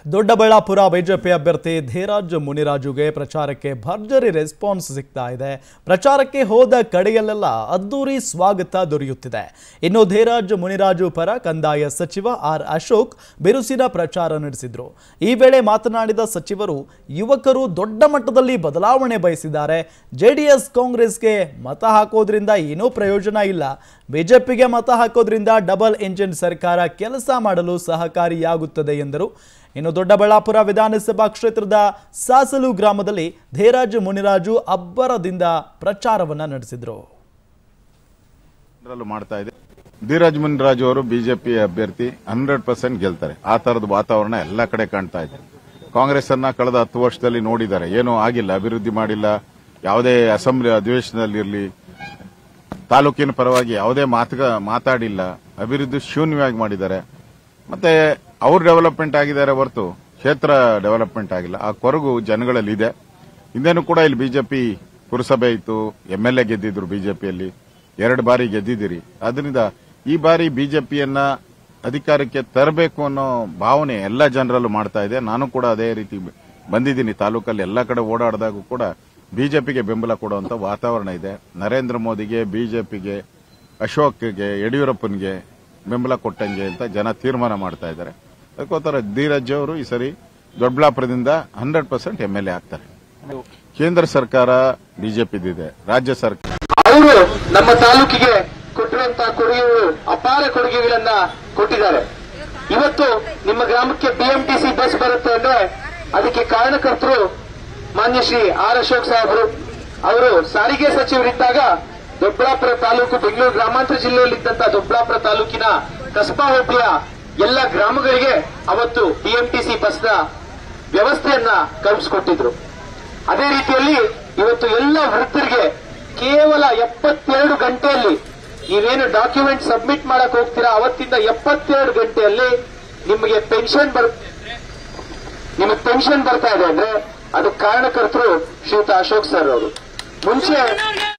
Doddaballapura BJP ಅಭ್ಯರ್ಥಿ ಧೀರಾಜ್ ಮುನಿರಾಜುಗೆ ಪ್ರಚಾರಕ್ಕೆ ಭರ್ಜರಿ ರೆಸ್ಪಾನ್ಸ್ ಸಿಗ್ತಾ ಇದೆ ಪ್ರಚಾರಕ್ಕೆ ಹೋದ ಕಡೆಯಲ್ಲೆಲ್ಲ ಅದ್ದೂರಿ ಸ್ವಾಗತ ದೊರೆಯುತ್ತಿದೆ ಇನ್ನು ಧೀರಾಜ್ ಮುನಿರಾಜು ಪರ ಕಂದಾಯ ಸಚಿವ ಆರ್ ಅಶೋಕ್ ಬಿರುಸಿನ ಪ್ರಚಾರ ನಡೆಸಿದ್ರು ಈ ವೇಳೆ ಮಾತನಾಡಿದ ಸಚಿವರು ಯುವಕರು ದೊಡ್ಡ ಮಟ್ಟದಲ್ಲಿ ಬದಲಾವಣೆ ಬಯಸಿದ್ದಾರೆ ಜೆಡಿಎಸ್ ಕಾಂಗ್ರೆಸ್ಗೆ ಮತ ಹಾಕೋದ್ರಿಂದ ಏನೂ ಪ್ರಯೋಜನ ಇಲ್ಲ ಬಿಜೆಪಿಗೆ ಮತ ಹಾಕೋದ್ರಿಂದ ಡಬಲ್ ಇಂಜಿನ್ ಸರ್ಕಾರ ಕೆಲಸ ಮಾಡಲು ಸಹಕಾರಿಯಾಗುತ್ತದೆ ಎಂದರು ಇನ್ನು ದೊಡ್ಡಬಳ್ಳಾಪುರ ವಿಧಾನಸಭಾ ಕ್ಷೇತ್ರದ ಸಾಸಲು ಗ್ರಾಮದಲ್ಲಿ ಧೀರಾಜ್ ಮುನಿರಾಜು ಅಬ್ಬರದಿಂದ ಪ್ರಚಾರವನ್ನ ನಡೆಸಿದ್ರು ಜನರಲ್ಲೂ ಮಾಡ್ತಾ ಇದೆ ಧೀರಜ್ ಮುನಿರಾಜು ಅವರು ಬಿಜೆಪಿ ಅಭ್ಯರ್ಥಿ ಹಂಡ್ರೆಡ್ ಪರ್ಸೆಂಟ್ ಗೆಲ್ತಾರೆ ಆ ತರದ ವಾತಾವರಣ ಎಲ್ಲ ಕಡೆ ಕಾಣ್ತಾ ಇದೆ ಕಾಂಗ್ರೆಸ್ ಅನ್ನ ಕಳೆದ ಹತ್ತು ವರ್ಷದಲ್ಲಿ ನೋಡಿದ್ದಾರೆ ಏನೂ ಆಗಿಲ್ಲ ಅಭಿವೃದ್ಧಿ ಮಾಡಿಲ್ಲ ಯಾವುದೇ ಅಸೆಂಬ್ಲಿ ಅಧಿವೇಶನದಲ್ಲಿರಲಿ ತಾಲೂಕಿನ ಪರವಾಗಿ ಯಾವುದೇ ಮಾತುಗ ಮಾತಾಡಿಲ್ಲ ಅಭಿವೃದ್ಧಿ ಶೂನ್ಯವಾಗಿ ಮಾಡಿದ್ದಾರೆ ಮತ್ತೆ ಅವ್ರು ಡೆವಲಪ್ಮೆಂಟ್ ಆಗಿದ್ದಾರೆ ಹೊರತು ಕ್ಷೇತ್ರ ಡೆವಲಪ್ಮೆಂಟ್ ಆಗಿಲ್ಲ ಆ ಕೊರಗು ಜನಗಳಲ್ಲಿ ಇದೆ ಹಿಂದೇನು ಕೂಡ ಇಲ್ಲಿ ಬಿಜೆಪಿ ಪುರಸಭೆ ಇತ್ತು ಎಂ ಎಲ್ ಎ ಗೆದ್ದಿದ್ರು ಬಿಜೆಪಿಯಲ್ಲಿ ಎರಡು ಬಾರಿ ಗೆದ್ದಿದ್ದೀರಿ ಅದರಿಂದ ಈ ಬಾರಿ ಬಿಜೆಪಿಯನ್ನ ಅಧಿಕಾರಕ್ಕೆ ತರಬೇಕು ಅನ್ನೋ ಭಾವನೆ ಎಲ್ಲ ಜನರಲ್ಲೂ ಮಾಡ್ತಾ ಇದೆ ನಾನು ಕೂಡ ಅದೇ ರೀತಿ ಬಂದಿದ್ದೀನಿ ತಾಲೂಕಲ್ಲಿ ಎಲ್ಲ ಕಡೆ ಓಡಾಡಿದಾಗೂ ಕೂಡ ಬಿಜೆಪಿಗೆ ಬೆಂಬಲ ಕೊಡುವಂತ ವಾತಾವರಣ ಇದೆ ನರೇಂದ್ರ ಮೋದಿಗೆ ಬಿಜೆಪಿಗೆ ಅಶೋಕ್ಗೆ ಯಡಿಯೂರಪ್ಪನಿಗೆ ಬೆಂಬಲ ಕೊಟ್ಟಂಗೆ ಅಂತ ಜನ ತೀರ್ಮಾನ ಮಾಡ್ತಾ ಇದ್ದಾರೆ ಅದಕ್ಕೋಸ್ಕರ ಧೀರಜ್ ಅವರು ಈ ಸರಿ ದೊಡ್ಡಬಳ್ಳಾಪುರದಿಂದ hundred percent M L A ಆಗ್ತಾರೆ ಕೇಂದ್ರ ಸರ್ಕಾರ ಬಿಜೆಪಿದಿದೆ ರಾಜ್ಯ ಸರ್ಕಾರ ಅವರು ನಮ್ಮ ತಾಲೂಕಿಗೆ ಕೊಟ್ಟಿರುವಂತಹ ಕೊಡುಗೆಗಳು ಅಪಾರ ಕೊಡುಗೆಗಳನ್ನ ಕೊಟ್ಟಿದ್ದಾರೆ ಇವತ್ತು ನಿಮ್ಮ ಗ್ರಾಮಕ್ಕೆ ಬಿಎಂಟಿಸಿ ಬಸ್ ಬರುತ್ತೆ ಅಂದ್ರೆ ಅದಕ್ಕೆ ಕಾರಣಕರ್ತರು ಮಾನ್ಯ ಶ್ರೀ ಆರ್ ಅಶೋಕ್ ಸಾಹೇಬರು ಅವರು ಸಾರಿಗೆ ಸಚಿವರಿದ್ದಾಗ ದೊಡ್ಡಬಳ್ಳಾಪುರ ತಾಲೂಕು ಬೆಂಗಳೂರು ಗ್ರಾಮಾಂತರ ಜಿಲ್ಲೆಯಲ್ಲಿದ್ದಂತಹ ದೊಡ್ಡಬಳ್ಳಾಪುರ ತಾಲೂಕಿನ ಕಸ್ಬಾ ಹೋಬಳಿಯ ಎಲ್ಲ ಗ್ರಾಮಗಳಿಗೆ ಅವತ್ತು ಬಿಎಂಟಿಸಿ ಬಸ್ನ ವ್ಯವಸ್ಥೆಯನ್ನ ಕಲ್ಪಿಸಿಕೊಟ್ಟಿದ್ರು ಅದೇ ರೀತಿಯಲ್ಲಿ ಇವತ್ತು ಎಲ್ಲ ವೃದ್ಧರಿಗೆ ಕೇವಲ ಎಪ್ಪತ್ತೆರಡು ಗಂಟೆಯಲ್ಲಿ ನೀವೇನು ಡಾಕ್ಯುಮೆಂಟ್ ಸಬ್ಮಿಟ್ ಮಾಡಕ್ ಹೋಗ್ತೀರಾ ಅವತ್ತಿಂದ ಎಪ್ಪತ್ತೆರಡು ಗಂಟೆಯಲ್ಲಿ ನಿಮಗೆ ಪೆನ್ಷನ್ ಬರ್ ನಿಮಗೆ ಪೆನ್ಷನ್ ಬರ್ತಾ ಇದೆ ಅಂದ್ರೆ ಅದಕ್ಕೆ ಕಾರಣಕರ್ತರು ಶ್ರೀಯುತ ಅಶೋಕ್ ಸರ್ ಅವರು ಮುಂಚೆ